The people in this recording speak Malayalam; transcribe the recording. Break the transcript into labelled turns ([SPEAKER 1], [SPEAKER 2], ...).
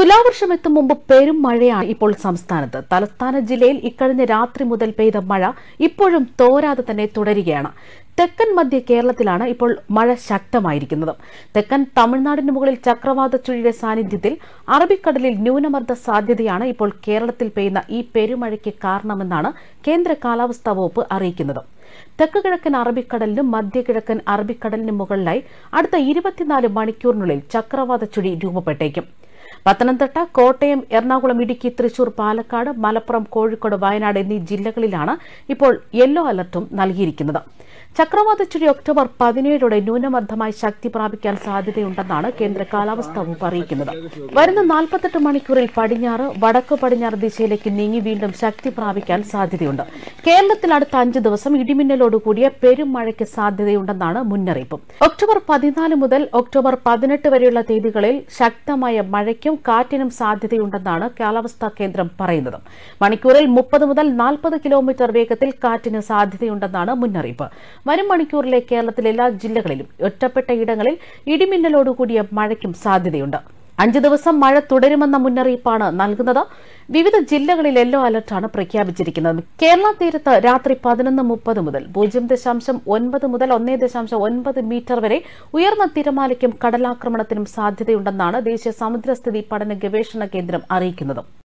[SPEAKER 1] തുലാവർഷം എത്തും മുമ്പ് പെരും മഴയാണ് ഇപ്പോൾ സംസ്ഥാനത്ത് തലസ്ഥാന ജില്ലയിൽ ഇക്കഴിഞ്ഞ രാത്രി മുതൽ പെയ്ത മഴ ഇപ്പോഴും തോരാതെ തന്നെ തുടരുകയാണ് തെക്കൻ മധ്യ കേരളത്തിലാണ് ഇപ്പോൾ മഴ ശക്തമായിരിക്കുന്നത് തെക്കൻ തമിഴ്നാടിന് മുകളിൽ ചക്രവാത ചുഴിയുടെ സാന്നിധ്യത്തിൽ അറബിക്കടലിൽ ന്യൂനമർദ്ദ സാധ്യതയാണ് ഇപ്പോൾ കേരളത്തിൽ പെയ്യുന്ന ഈ പെരുമഴയ്ക്ക് കാരണമെന്നാണ് കേന്ദ്ര കാലാവസ്ഥാ വകുപ്പ് അറിയിക്കുന്നത് തെക്ക് കിഴക്കൻ അറബിക്കടലിനും മധ്യകിഴക്കൻ അറബിക്കടലിനും മുകളിലായി അടുത്ത ഇരുപത്തിനാല് മണിക്കൂറിനുള്ളിൽ ചക്രവാത ചുഴി രൂപപ്പെട്ടേക്കും പത്തനംതിട്ട കോട്ടയം എറണാകുളം ഇടുക്കി തൃശൂർ പാലക്കാട് മലപ്പുറം കോഴിക്കോട് വയനാട് എന്നീ ജില്ലകളിലാണ് ഇപ്പോൾ യെല്ലോ അലർട്ടും നൽകിയിരിക്കുന്നത് ചക്രവാത ചുഴി ഒക്ടോബർ പതിനേഴോടെ ന്യൂനമർദ്ദമായി ശക്തി പ്രാപിക്കാൻ സാധ്യതയുണ്ടെന്നാണ് കേന്ദ്ര കാലാവസ്ഥാ വകുപ്പ് അറിയിക്കുന്നത് വരുന്ന നാൽപ്പത്തെട്ട് മണിക്കൂറിൽ പടിഞ്ഞാറ് വടക്ക് പടിഞ്ഞാറ് ദിശയിലേക്ക് നീങ്ങി വീണ്ടും ശക്തി പ്രാപിക്കാൻ സാധ്യതയുണ്ട് കേരളത്തിൽ അടുത്ത അഞ്ച് ദിവസം ഇടിമിന്നലോട് കൂടിയ പെരുമഴയ്ക്ക് സാധ്യതയുണ്ടെന്നാണ് മുന്നറിയിപ്പ് ഒക്ടോബർ പതിനാല് മുതൽ ഒക്ടോബർ പതിനെട്ട് വരെയുള്ള തീയതികളിൽ ശക്തമായ മഴയ്ക്കും കാറ്റിനും സാധ്യതയുണ്ടെന്നാണ് കാലാവസ്ഥാ കേന്ദ്രം പറയുന്നത് മണിക്കൂറിൽ മുപ്പത് മുതൽ നാൽപ്പത് കിലോമീറ്റർ വേഗത്തിൽ കാറ്റിന് സാധ്യതയുണ്ടെന്നാണ് മുന്നറിയിപ്പ് വരും മണിക്കൂറിലെ കേരളത്തിലെ എല്ലാ ജില്ലകളിലും ഒറ്റപ്പെട്ട ഇടങ്ങളിൽ ഇടിമിന്നലോടുകൂടിയ മഴയ്ക്കും സാധ്യതയുണ്ട് അഞ്ച് ദിവസം മഴ തുടരുമെന്ന മുന്നറിയിപ്പാണ് നൽകുന്നത് വിവിധ ജില്ലകളിൽ യെല്ലോ അലർട്ടാണ് പ്രഖ്യാപിച്ചിരിക്കുന്നത് കേരള തീരത്ത് രാത്രി പതിനൊന്ന് മുപ്പത് മുതൽ പൂജ്യം ദശാംശം ഒൻപത് മുതൽ ഒന്നേ ദശാംശം ഒൻപത് മീറ്റർ വരെ ഉയർന്ന തിരമാലയ്ക്കും കടലാക്രമണത്തിനും സാധ്യതയുണ്ടെന്നാണ് ദേശീയ സമുദ്രസ്ഥിതി പഠന ഗവേഷണ കേന്ദ്രം അറിയിക്കുന്നത്